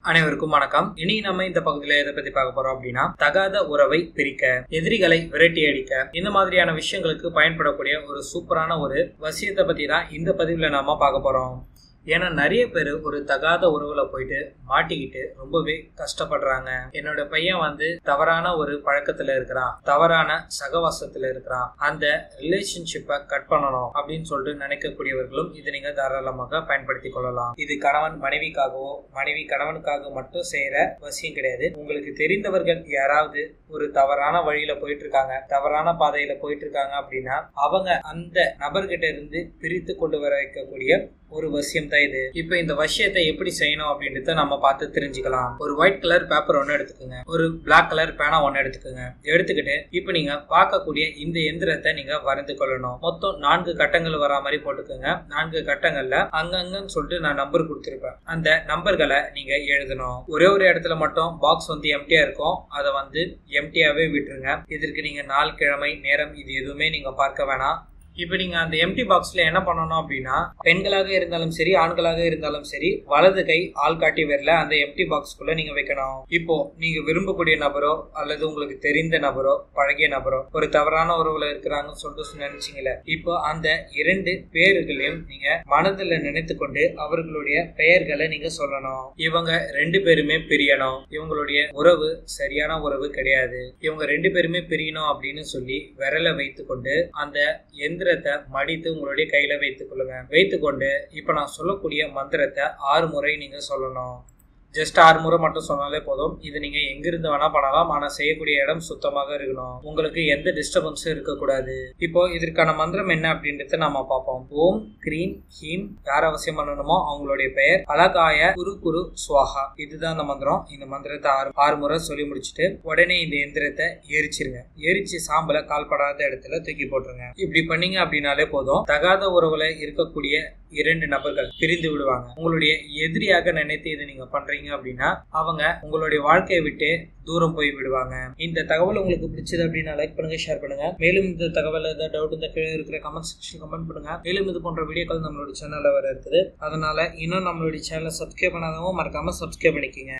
அனைவருக்கும் வணக்கம் இனி நம்ம இந்த பகுதியில எதை பத்தி பார்க்க போறோம் அப்படின்னா தகாத உறவை பிரிக்க எதிரிகளை விரட்டி அடிக்க இந்த மாதிரியான விஷயங்களுக்கு பயன்படக்கூடிய ஒரு சூப்பரான ஒரு வசியத்தை பத்தி தான் இந்த பதிவுல நாம பார்க்க போறோம் ஏன்னா நிறைய பேர் ஒரு தகாத உறவுல போயிட்டு மாட்டிக்கிட்டு ரொம்பவே கஷ்டப்படுறாங்க என்னோட பையன் வந்து தவறான ஒரு பழக்கத்துல இருக்கிறான் தவறான சகவாசத்துல இருக்கிறான் அந்த ரிலேஷன்ஷிப்பை கட் பண்ணணும் அப்படின்னு சொல்லிட்டு நினைக்கக்கூடியவர்களும் இது நீங்க தாராளமாக பயன்படுத்தி கொள்ளலாம் இது கணவன் மனைவிக்காகவோ மனைவி கணவனுக்காக மட்டும் செய்யற அவசியம் கிடையாது உங்களுக்கு தெரிந்தவர்கள் யாராவது ஒரு தவறான வழியில போயிட்டு இருக்காங்க தவறான பாதையில போயிட்டு இருக்காங்க அப்படின்னா அவங்க அந்த நபர்கிட்ட இருந்து பிரித்து கொண்டு வர வைக்கக்கூடிய ஒரு வசியம் தான் இது இப்போ இந்த வசியத்தை எப்படி செய்யணும் அப்படின்றத நம்ம பார்த்து தெரிஞ்சுக்கலாம் ஒரு ஒயிட் கலர் பேப்பர் ஒன்று எடுத்துக்கோங்க ஒரு பிளாக் கலர் பேனா ஒன்று எடுத்துக்கோங்க எடுத்துக்கிட்டு இப்போ நீங்க பார்க்கக்கூடிய இந்த எந்திரத்தை நீங்க வரைந்து கொள்ளணும் மொத்தம் நான்கு கட்டங்கள் வரா மாதிரி போட்டுக்கோங்க நான்கு கட்டங்கள்ல அங்கங்கன்னு சொல்லிட்டு நான் நம்பர் கொடுத்துருப்பேன் அந்த நம்பர்களை நீங்க எழுதணும் ஒரே ஒரு இடத்துல மட்டும் பாக்ஸ் வந்து எம்டியா இருக்கும் அதை வந்து எம்டியாவே விட்டுருங்க இதற்கு நீங்க நாள் கிழமை நேரம் இது எதுவுமே நீங்க பார்க்க வேணாம் இப்போ நீங்க அந்த எம்டி பாக்ஸ்ல என்ன பண்ணணும் அப்படின்னா பெண்களாக இருந்தாலும் சரி ஆண்களாக இருந்தாலும் சரி வலது கை ஆள்காட்டி வரல அந்த எம்டி பாக்ஸ்க்குள்ள நீங்க வைக்கணும் இப்போ நீங்க விரும்பக்கூடிய நபரோ அல்லது உங்களுக்கு தெரிந்த நபரோ பழகிய நபரோ ஒரு தவறான உறவுல இருக்கிறாங்கன்னு சொல்லிட்டு நினைச்சீங்களே இப்போ அந்த இரண்டு பேர்களையும் நீங்க மனதில் நினைத்து கொண்டு அவர்களுடைய பெயர்களை நீங்க சொல்லணும் இவங்க ரெண்டு பேருமே பிரியணும் இவங்களுடைய உறவு சரியான உறவு கிடையாது இவங்க ரெண்டு பேருமே பிரியணும் அப்படின்னு சொல்லி விரலை வைத்து கொண்டு அந்த எந்த மந்திரத்தை மடித்து உங்களுடைய கையில வைத்துக் கொள்ளுங்க வைத்துக்கொண்டு இப்ப நான் சொல்லக்கூடிய மந்திரத்தை ஆறு முறை நீங்க சொல்லணும் ஜஸ்ட் ஆறு முறை மட்டும் சொன்னாலே போதும் இது நீங்க எங்கிருந்து வேணா பண்ணலாம் ஆனா செய்யக்கூடிய இடம் சுத்தமாக இருக்கணும் உங்களுக்கு எந்த டிஸ்டர்பன்ஸும் இருக்கக்கூடாது இப்போ இதற்கான மந்திரம் என்ன அப்படின்றத நாம பார்ப்போம் ஓம் கிரீம் ஹீம் யார் அவசியம் பண்ணணுமோ அவங்களுடைய பெயர் அழகாய குரு குரு சுவாகா இதுதான் அந்த மந்திரம் இந்த மந்திரத்தை ஆறு ஆறு முறை சொல்லி முடிச்சுட்டு உடனே இந்த எந்திரத்தை எரிச்சிருங்க எரிச்சு சாம்பலை கால்படாத இடத்துல தூக்கி போட்டுருங்க இப்படி பண்ணீங்க அப்படின்னாலே போதும் தகாத உறவுல இருக்கக்கூடிய இரண்டு நபர்கள் பிரிந்து விடுவாங்க உங்களுடைய எதிரியாக நினைத்து இதை நீங்க பண்றீங்க அப்படின்னா அவங்க உங்களுடைய வாழ்க்கையை விட்டு தூரம் போய் விடுவாங்க இந்த தகவல் உங்களுக்கு பிடிச்சது அப்படின்னா லைக் பண்ணுங்க ஷேர் பண்ணுங்க மேலும் இந்த தகவல் ஏதாவது டவுட் இந்த கீழே இருக்கிற கமெண்ட் செக்ஷன் கமெண்ட் பண்ணுங்க மேலும் இது போன்ற வீடியோக்கள் நம்மளோட சேனல்ல வர இருக்குது அதனால இன்னும் நம்மளுடைய சேனலை சப்ஸ்கிரைப் பண்ணாதவங்க மறக்காம சப்ஸ்கிரைப் பண்ணிக்கோங்க